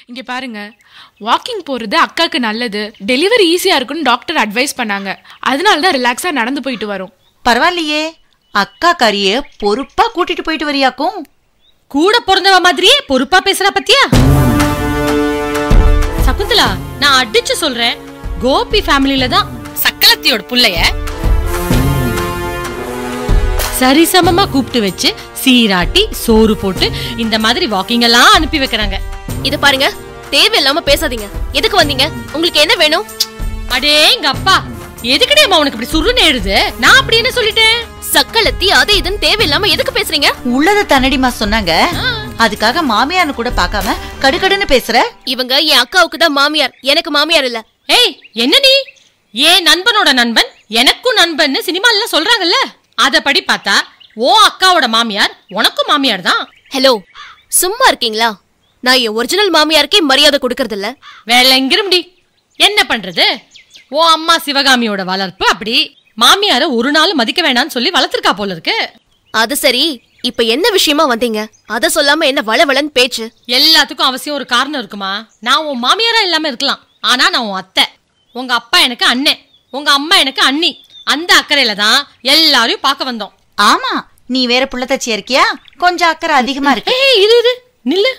இங்க பாருங்க வாக்கிங் போறது அக்காக்கு நல்லது டெலிவரி ஈஸியா இருக்குன்னு டாக்டர் அட்வைஸ் பண்ணாங்க அதனால தான் ரிலாக்ஸா நடந்து போயிட்டு வரோம் பரவாயில்லையே அக்கா கறிய பொறுப்பா கூட்டிட்டு போயிட்டு வரியாக்கும் கூட பிறந்தவ மாதிரியே பொறுப்பா பேசுறா பத்தியா சகுந்தலா நான் அடிச்சு சொல்றேன் கோபி ஃபேமிலில தான் சக்கலத்தியோட புள்ளைய சரிசமமா கூப்பிட்டு வச்சு சீராட்டி சோறு போட்டு இந்த மாதிரி வாக்கிங் எல்லாம் அனுப்பி வைக்கிறாங்க இது பாருங்க தேவையில்லாம பேசாதீங்க எதுக்கு வந்தீங்க உங்களுக்கு என்ன வேணும் அடே எங்க அப்பா எதுக்குடே அம்மா உனக்கு இப்படி சுருன்னு எழுது நான் அப்படி என்ன சொல்லிட்டேன் சக்களத்தி அது இதுன்னு தேவையில்லாம எதுக்கு பேசுறீங்க உள்ளத தன்னடிமா சொன்னாங்க அதுக்காக மாமியார்னு கூட பார்க்காம கடுகடுன்னு பேசுற இவங்க என் அக்காவுக்கு தான் மாமியார் எனக்கு மாமியார் இல்ல ஏய் என்ன நீ ஏன் நண்பனோட நண்பன் எனக்கும் நண்பன்னு சினிமால சொல்றாங்கல்ல அதபடி பார்த்தா ஓ அக்காவோட மாமியார் உனக்கும் மாமியார் தான் ஹலோ சும்மா இருக்கீங்களா நான் என் ஒரிஜினல் மாமியாருக்கே மரியாதை கொடுக்கறது இல்ல வேலை எங்கிரும்டி என்ன பண்றது ஓ அம்மா சிவகாமியோட வளர்ப்பு அப்படி மாமியார ஒரு நாள் மதிக்க வேணாம்னு சொல்லி வளர்த்திருக்கா போல இருக்கு அது சரி இப்ப என்ன விஷயமா வந்தீங்க அத சொல்லாம என்ன வளவளன்னு பேச்சு எல்லாத்துக்கும் அவசியம் ஒரு காரணம் இருக்குமா நான் உன் மாமியாரா இல்லாம இருக்கலாம் ஆனா நான் உன் அத்தை உங்க அப்பா எனக்கு அண்ணன் உங்க அம்மா எனக்கு அண்ணி அந்த அக்கறையில தான் எல்லாரையும் பார்க்க வந்தோம் ஆமா நீ வேற புள்ளத்தச்சியா இருக்கியா கொஞ்சம் அக்கறை அதிகமா இருக்கு ஏய் இரு இரு நில்லு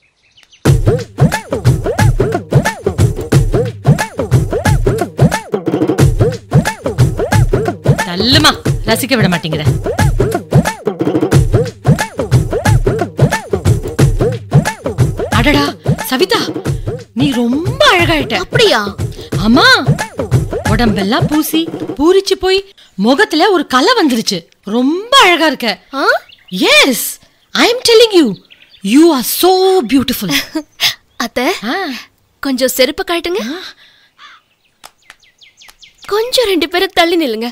நல்லுமா ரசிக்க விட மாட்டேங்கிற அடடா சவிதா நீ ரொம்ப அழகாயிட்ட அப்படியா ஆமா உடம்பெல்லாம் பூசி பூரிச்சு போய் முகத்துல ஒரு கலை வந்துருச்சு ரொம்ப அழகா இருக்க ஆ? Yes I am telling you you are so beautiful அத்த கொஞ்சம் செருப்பு காட்டுங்க கொஞ்சம் ரெண்டு பேரும் தள்ளி நில்லுங்க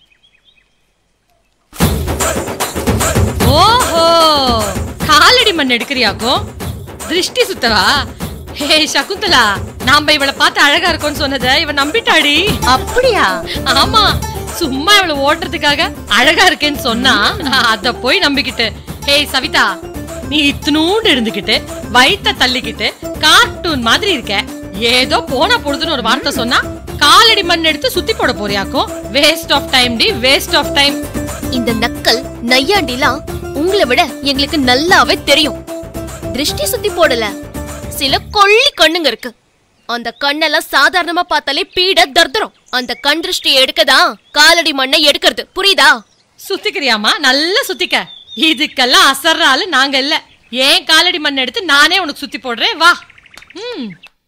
ஓஹோ காலடி மண் எடுக்கிறியாக்கும் திருஷ்டி சுத்தவா ஹே சகுந்தலா நாம இவளை பார்த்து அழகா இருக்கோம்னு சொன்னதை இவ நம்பிட்டாடி அப்படியா ஆமா சும்மா இவளை ஓட்டுறதுக்காக அழகா இருக்கேன்னு சொன்னா அத போய் நம்பிக்கிட்டு ஹே சவிதா நீ இத்தினூண்டு இருந்துகிட்டு வயித்த தள்ளிக்கிட்டு கார்ட்டூன் மாதிரி இருக்க ஏதோ போனா பொழுதுன்னு ஒரு வார்த்தை சொன்னா காலடி மண் எடுத்து சுத்தி போட போறியாக்கும் வேஸ்ட் ஆஃப் டைம் டி வேஸ்ட் ஆஃப் டைம் இந்த நக்கல் நையாண்டிலாம் உங்களை விட எங்களுக்கு நல்லாவே தெரியும் திருஷ்டி சுத்தி போடல சில கொள்ளி கண்ணுங்க இருக்கு அந்த கண்ணெல்லாம் சாதாரணமா பார்த்தாலே பீட தர்தரும் அந்த கண் திருஷ்டி எடுக்கதான் காலடி மண்ணை எடுக்கிறது புரியுதா சுத்திக்கிறியாமா நல்லா சுத்திக்க இதுக்கெல்லாம் அசர்ற ஆளு நாங்க இல்ல ஏன் காலடி மண் எடுத்து நானே உனக்கு சுத்தி போடுறேன் வா ம்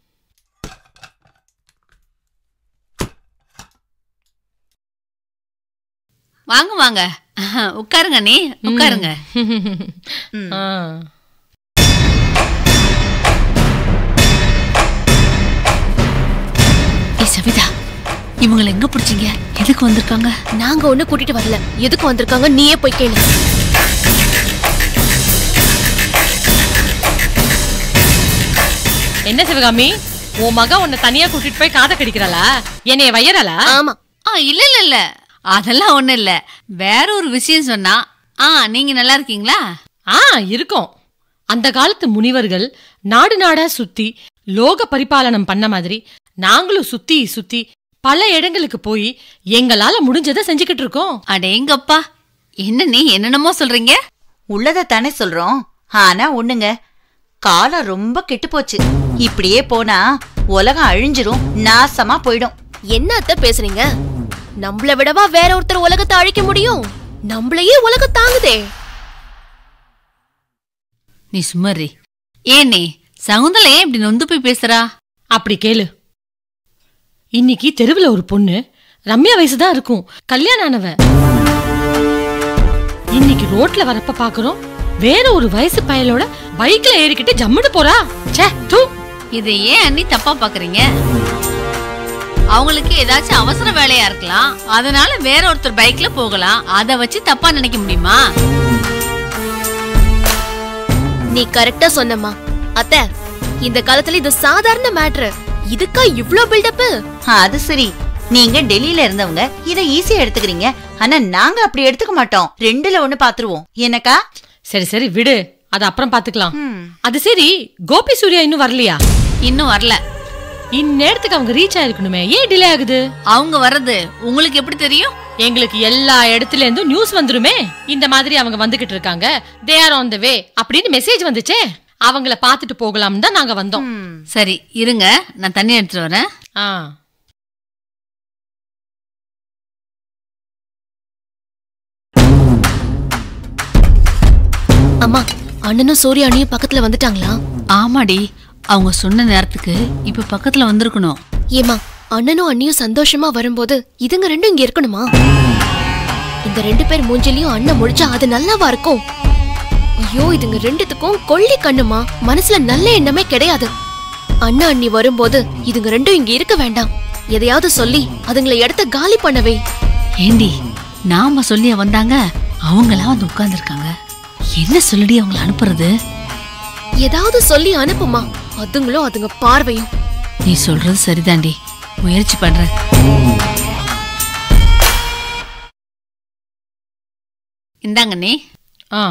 வாங்க வாங்க உட்காருங்க நீ உட்காருங்க ஆ. ஏ சவிதா இவங்களை எங்க பிடிச்சீங்க எதுக்கு வந்திருக்காங்க நாங்க ஒண்ணு கூட்டிட்டு வரல எதுக்கு வந்திருக்காங்க நீயே போய் கேளு என்ன சிவகாமி உன் மக உன்னை தனியா கூட்டிட்டு போய் காதை கடிக்கிறாளா என்னைய வையறாளா ஆமா ஆ இல்ல இல்ல இல்ல அதெல்லாம் ஒண்ணும் இல்ல வேற ஒரு விஷயம் சொன்னா ஆ நீங்க நல்லா இருக்கீங்களா ஆ இருக்கும் அந்த காலத்து முனிவர்கள் நாடு நாடா சுத்தி லோக பரிபாலனம் பண்ண மாதிரி நாங்களும் சுத்தி சுத்தி பல இடங்களுக்கு போய் எங்களால முடிஞ்சதை செஞ்சுக்கிட்டு இருக்கோம் அடேங்கப்பா என்ன நீ என்னென்னமோ சொல்றீங்க உள்ளத தானே சொல்றோம் ஆனா ஒண்ணுங்க காலம் ரொம்ப கெட்டு போச்சு இப்படியே போனா உலகம் அழிஞ்சிரும் நாசமா போயிடும் என்ன அத்தை பேசுறீங்க நம்மள விடவா வேற ஒருத்தர் உலகத்தை அழிக்க முடியும் நம்மளையே உலகம் தாங்குதே நீ சும்மரி ஏன் நீ சகுந்தல ஏன் இப்படி நொந்து போய் பேசுறா அப்படி கேளு இன்னைக்கு தெருவுல ஒரு பொண்ணு ரம்யா வயசுதான் இருக்கும் கல்யாணம் ஆனவ இன்னைக்கு ரோட்ல வரப்ப பாக்குறோம் வேற ஒரு வயசு பயலோட பைக்ல ஏறிக்கிட்டு ஜம்முன்னு போறா ச்சே தூ இதை ஏன் அண்ணி தப்பா பாக்குறீங்க அவங்களுக்கு ஏதாச்சும் அவசர வேலையா இருக்கலாம் அதனால வேற ஒருத்தர் பைக்ல போகலாம் அத வச்சு தப்பா நினைக்க முடியுமா நீ கரெக்டா சொன்னம்மா அத்தை இந்த காலத்துல இது சாதாரண மேட்ரு இதுக்கா இவ்ளோ பில்டப் அது சரி நீங்க டெல்லியில இருந்தவங்க இத ஈஸியா எடுத்துக்கிறீங்க ஆனா நாங்க அப்படி எடுத்துக்க மாட்டோம் ரெண்டுல ஒண்ணு பாத்துருவோம் என்னக்கா சரி சரி விடு அது அப்புறம் பாத்துக்கலாம் ம். அது சரி கோபி சூர்யா இன்னும் வரலையா இன்னும் வரல இந்நேரத்துக்கு அவங்க ரீச் ஆயிருக்கணுமே ஏன் டிலே ஆகுது அவங்க வர்றது உங்களுக்கு எப்படி தெரியும் எங்களுக்கு எல்லா இடத்துல இருந்தும் நியூஸ் வந்துருமே இந்த மாதிரி அவங்க வந்துகிட்டு இருக்காங்க தே ஆர் ஆன் த வே அப்படின்னு மெசேஜ் வந்துச்சே அவங்கள பாத்துட்டு போகலாம்னு தான் நாங்க வந்தோம் சரி இருங்க நான் தண்ணி எடுத்துட்டு வரேன் ஆ அம்மா அண்ணனும் சூர்யா அண்ணியும் பக்கத்துல வந்துட்டாங்களா ஆமாடி அவங்க சொன்ன நேரத்துக்கு இப்ப பக்கத்துல வந்திருக்கணும் ஏமா அண்ணனும் அண்ணியும் சந்தோஷமா வரும்போது இதுங்க ரெண்டும் இங்க இருக்கணுமா இந்த ரெண்டு பேர் மூஞ்சிலையும் அண்ணன் முழிச்சா அது நல்லாவா இருக்கும் ஐயோ இதுங்க ரெண்டுத்துக்கும் கொள்ளி கண்ணுமா மனசுல நல்ல எண்ணமே கிடையாது அண்ணா அண்ணி வரும்போது இதுங்க ரெண்டும் இங்க இருக்க வேண்டாம் எதையாவது சொல்லி அதுங்களை இடத்த காலி பண்ணவே ஏண்டி நாம சொல்லிய வந்தாங்க அவங்களா வந்து உட்கார்ந்துருக்காங்க என்ன சொல்லிடி அவங்கள அனுப்புறது ஏதாவது சொல்லி அனுப்புமா அதுங்களும் அதுங்க பார்வையும் நீ சொல்றது சரிதாண்டி முயற்சி பண்றேன் இந்தாங்க நீ ஆ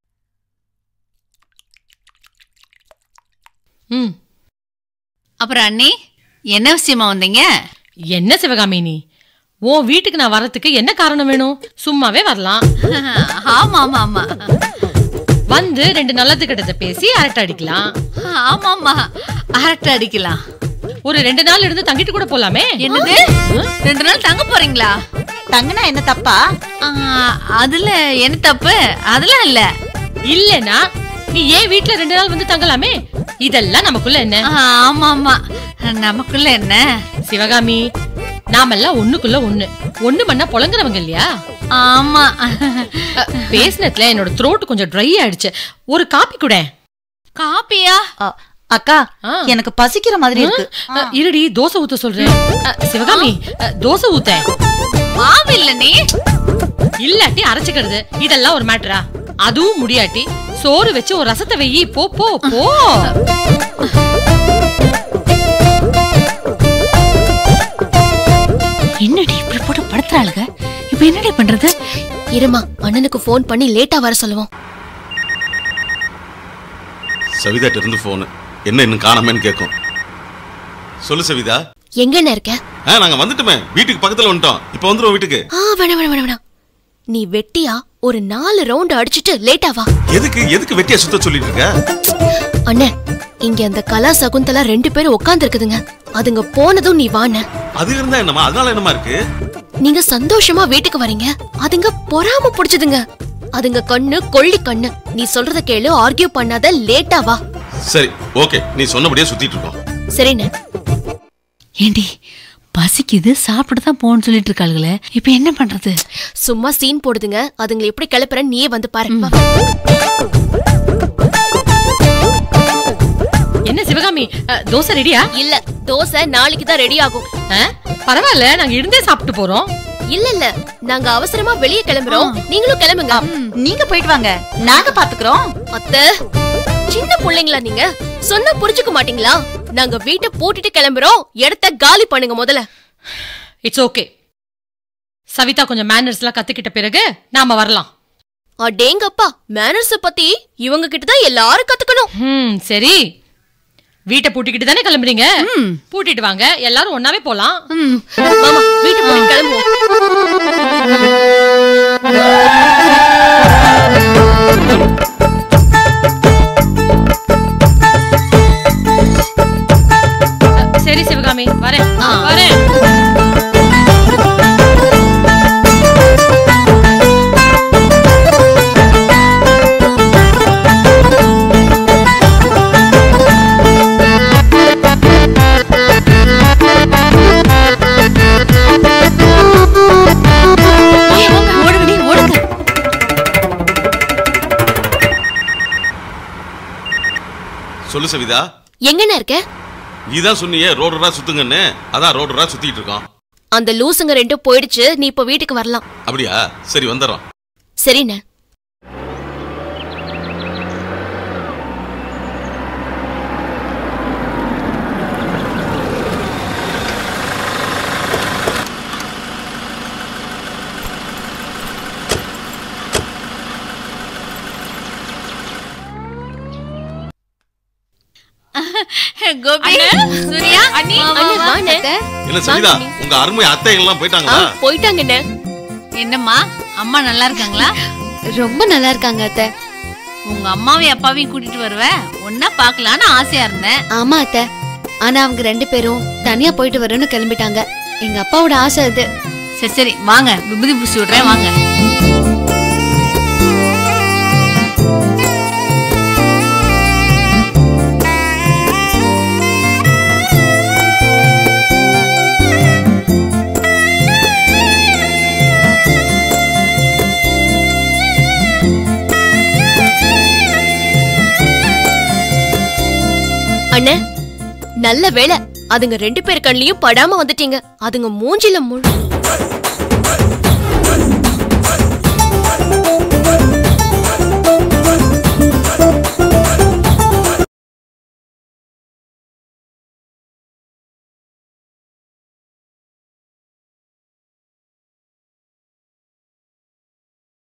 ம் அப்புறம் அண்ணி என்ன விஷயமா வந்தீங்க என்ன சிவகாமி நீ உன் வீட்டுக்கு நான் வரதுக்கு என்ன காரணம் வேணும் சும்மாவே வரலாம் ஆமா ஆமா ஆமா வந்து ரெண்டு நல்லது கெட்டதை பேசி அரட்டை அடிக்கலாம் ஆமா ஆமா அரட்டை அடிக்கலாம் ஒரு ரெண்டு நாள் இருந்து தங்கிட்டு கூட போலாமே என்னது ரெண்டு நாள் தங்க போறீங்களா தங்கனா என்ன தப்பா ஆ, அதுல என்ன தப்பு அதெல்லாம் இல்ல இல்லனா நீ ஏன் வீட்ல ரெண்டு நாள் வந்து தங்கலாமே இதெல்லாம் நமக்குள்ள என்ன ஆ, ஆமா ஆமா நமக்குள்ள என்ன சிவகாமி நாமெல்லாம் ஒண்ணுக்குள்ள ஒண்ணு ஒண்ணு பண்ணா புலங்குறவங்க இல்லையா ஆமா அ, பேசினதுல என்னோட த்ரோட் கொஞ்சம் ட்ரை ஆயிடுச்சு ஒரு காப்பி கூட காப்பியா அ, அக்கா ஆ. எனக்கு பசிக்கிற மாதிரி இருக்கு இருடி தோசை ஊத்த சொல்றேன் அ, சிவகாமி அ, தோசை ஊத்த மாவு இல்ல நீ இல்லாட்டி அரைச்சுக்கிறது இதெல்லாம் ஒரு மேட்டரா அதுவும் முடியாட்டி சோறு வச்சு ஒரு ரசத்தை வெயி போ போ போ என்னடி இப்படி போட்டு படுத்துறாளுங்க இப்ப என்னடி பண்றது இருமா அண்ணனுக்கு ஃபோன் பண்ணி லேட்டா வர சொல்லுவோம் சவிதாட்ட இருந்து போனு என்ன இன்னும் காணாமேன்னு கேட்கும் சொல்லு சவிதா எங்கண்ணே இருக்க ஆ நாங்க வந்துட்டோமே வீட்டுக்கு பக்கத்துல வந்துட்டோம் இப்போ வந்துருவோம் வீட்டுக்கு ஆ வேணாம் வேணாம் வேணாம் வேணாம் நீ வெட்டியா ஒரு நாலு ரவுண்ட் அடிச்சிட்டு லேட்டா வா எதுக்கு எதுக்கு வெட்டியா சுத்த சொல்லிட்டு இருக்க அண்ணே இங்க அந்த கலா சகுந்தலா ரெண்டு பேரும் உட்கார்ந்து இருக்குதுங்க அதுங்க போனதும் நீ வாண்ண அது இருந்தா என்னமா அதனால என்னமா இருக்கு நீங்க சந்தோஷமா வீட்டுக்கு வரீங்க அதுங்க பொறாம புடிச்சதுங்க அதுங்க கண்ணு கொள்ளி கண்ணு நீ சொல்றத கேளு ஆர்கியூ பண்ணாத லேட்டா வா சரி ஓகே நீ சொன்னபடியே சுத்திட்டு இருக்கோம் சரிண்ணே ஏண்டி பசிக்குது சாப்பிட்டு தான் போன்னு சொல்லிட்டு இருக்காளுங்களே இப்ப என்ன பண்றது சும்மா சீன் போடுதுங்க அதுங்களை எப்படி கிளப்புறேன்னு நீயே வந்து பாரு வா. என்ன சிவகாமி அ, தோசை ரெடியா இல்ல தோசை நாளைக்கு தான் ரெடி ஆகும் அ, பரவாயில்ல நாங்க இருந்தே சாப்பிட்டு போறோம் இல்ல இல்ல நாங்க அவசரமா வெளியே கிளம்புறோம் நீங்களும் கிளம்புங்க நீங்க போயிட்டு வாங்க நாங்க பாத்துக்கிறோம் அத்தை சின்ன பிள்ளைங்களா நீங்க சொன்னா புரிஞ்சுக்க மாட்டீங்களா நாங்க வீட்டை பூட்டிட்டு கிளம்புறோம் இடத்த காலி பண்ணுங்க முதல்ல இட்ஸ் ஓகே சவிதா கொஞ்சம் மேனர்ஸ் எல்லாம் கத்துக்கிட்ட பிறகு நாம வரலாம் அடேங்கப்பா மேனர்ஸ் பத்தி இவங்க கிட்ட தான் எல்லாரும் கத்துக்கணும் ம் சரி வீட்டை பூட்டிக்கிட்டு தானே கிளம்புறீங்க பூட்டிட்டு வாங்க எல்லாரும் ஒன்னாவே போலாம் மாமா வீட்டை பூட்டிட்டு கிளம்புவோம் சரி சிவகாமி வரேன் வரேன் ஓடுங்கடி ஓடுங்க சொல்லு சவிதா எங்கண்ணே இருக்க நீ தான் சொன்னியே ரோடுரா சுத்துங்கன்னு அதான் ரோடுரா சுத்திட்டு இருக்கோம் அந்த லூசுங்க ரெண்டும் போயிடுச்சு நீ இப்ப வீட்டுக்கு வரலாம் அப்படியா சரி வந்துடுறோம் சரிண்ணே கோபி சூர்யா அண்ணி, வா, வா, அண்ணே, வா. வாண்ணே. என்ன சவிதா உங்க அருமை அத்தைகள் எல்லாம் ஆ, போயிட்டாங்களா போயிட்டாங்க அண்ணே என்னம்மா அம்மா நல்லா இருக்காங்களா ரொம்ப நல்லா இருக்காங்க அத்தை உங்க அம்மாவையும் அப்பாவையும் கூட்டிட்டு வருவ ஒன்னா பார்க்கலான்னு ஆசையா இருந்தேன் ஆமா அத்தை ஆனா அவங்க ரெண்டு பேரும் தனியா போயிட்டு வரேன்னு கிளம்பிட்டாங்க எங்க அப்பாவோட ஆசை அது சரி சரி வாங்க விபூதி பூசி விடுறேன் வாங்க அண்ணே நல்ல வேளை அதுங்க ரெண்டு பேர் கண்ணிலையும் படாம வந்துட்டீங்க அதுங்க மூஞ்சில முழு